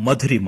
మధురిమ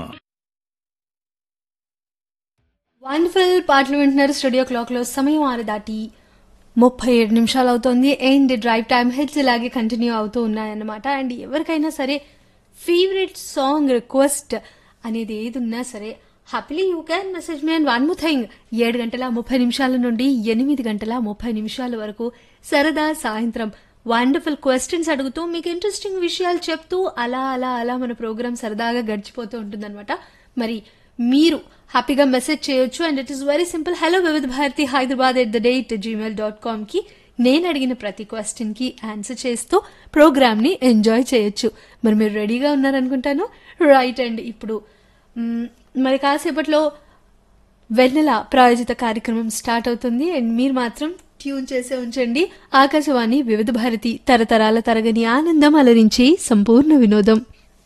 wonderful పాటలు వింటున్నారు studio clock లో సమయం ఆరు దాటి ముప్పై ఏడు నిమిషాలు అవుతోంది అండ్ డ్రైవ్ టైం హెడ్స్ ఇలాగే కంటిన్యూ అవుతూ ఉన్నాయన్నమాట అండ్ ఎవరికైనా సరే ఫేవరెట్ సాంగ్ రిక్వెస్ట్ అనేది ఏది ఉన్నా సరే happily you can message me and one more thing ఏడు గంటల ముప్పై నిమిషాల నుండి ఎనిమిది గంటల ముప్పై నిమిషాల వరకు సరదా సాయంత్రం వండర్ఫుల్ క్వశ్చన్స్ అడుగుతూ మీకు ఇంట్రెస్టింగ్ విషయాలు చెప్తూ అలా అలా అలా మన ప్రోగ్రామ్ సరదాగా గడిచిపోతూ ఉంటుందన్నమాట మరి మీరు హ్యాపీగా మెసేజ్ చేయొచ్చు and it is very simple hello Vividh Bharati Hyderabad at the rate Gmail dot com కి నేను అడిగిన ప్రతి క్వశ్చన్ కి ఆన్సర్ చేస్తూ ప్రోగ్రామ్ ని ఎంజాయ్ చేయొచ్చు మరి మీరు రెడీగా ఉన్నారనుకుంటాను రైట్ అండ్ ఇప్పుడు మ్, మరి కాసేపట్లో వెన్నెల ప్రాయోజిత కార్యక్రమం స్టార్ట్ అవుతుంది అండ్ మీరు మాత్రం ట్యూన్ చేసే ఉంచండి ఆకాశవాణి వివిధ భారతి తరతరాల తరగని ఆనందం అలరించి సంపూర్ణ వినోదం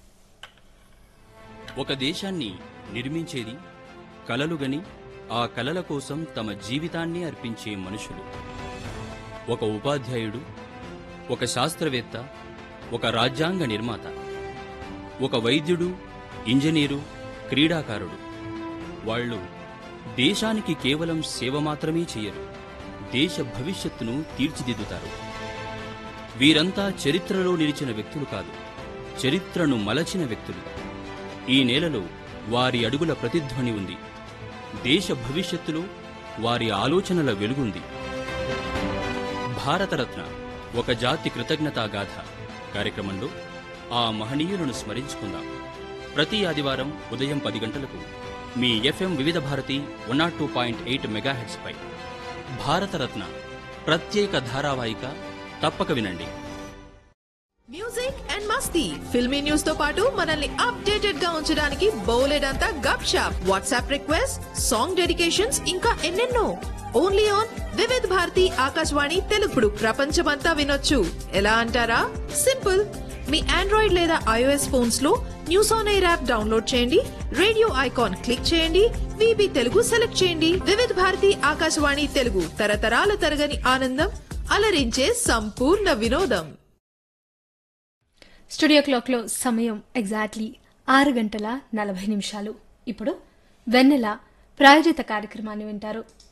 ఒక దేశాన్ని నిర్మించేది కలలుగని ఆ కలల కోసం తమ జీవితాన్ని అర్పించే మనుషులు ఒక ఉపాధ్యాయుడు ఒక శాస్త్రవేత్త ఒక రాజ్యాంగ నిర్మాత ఒక వైద్యుడు ఇంజనీరు క్రీడాకారుడు వాళ్ళు దేశానికి కేవలం సేవ మాత్రమే చేయరు దేశ భవిష్యత్తును తీర్చిదిద్దుతారు వీరంతా చరిత్రలో నిలిచిన వ్యక్తులు కాదు చరిత్రను మలచిన వ్యక్తులు ఈ నేలలో వారి అడుగుల ప్రతిధ్వని ఉంది దేశ భవిష్యత్తులో వారి ఆలోచనల వెలుగుంది భారతరత్న ఒక జాతి కృతజ్ఞతా గాథ కార్యక్రమంలో ఆ మహనీయులను స్మరించుకుందాం ప్రతి ఆదివారం ఉదయం పది గంటలకు మీ FM Vividh Bharati one nought two point eight megahertz పై భారతరత్న ప్రత్యేక ధారావాహిక తప్పక వినండి మ్యూజిక్ అండ్ మస్తీ ఫిల్మీ న్యూస్ తో పాటు మనల్ని అప్డేటెడ్ గా ఉంచడానికి బోలెడంతా గప్ షాప్ వాట్సాప్ రిక్వెస్ట్ సాంగ్ డెడికేషన్స్ ఇంకా ఎన్నెన్నో ఓన్లీ ఆన్ వివిధ్ భారతి ఆకాశవాణి తెలుగుడు ప్రపంచమంతా వినొచ్చు ఎలా అంటారా సింపుల్ మీ ఆండ్రాయిడ్ లేదా ఐఓఎస్ ఫోన్స్ లో News on AIR app download చేయండి రేడియో ఐకాన్ క్లిక్ చేయండి విబి తెలుగు సెలెక్ట్ చేయండి వివిధ్ భారతి ఆకాశవాణి తెలుగు తరతరాల తరగని ఆనందం అలరించే సంపూర్ణ వినోదం స్టూడియో క్లాక్లో సమయం ఎగ్జాక్ట్లీ ఆరు గంటల నలభై నిమిషాలు ఇప్పుడు వెన్నెల ప్రాయోజిత కార్యక్రమాన్ని వింటారు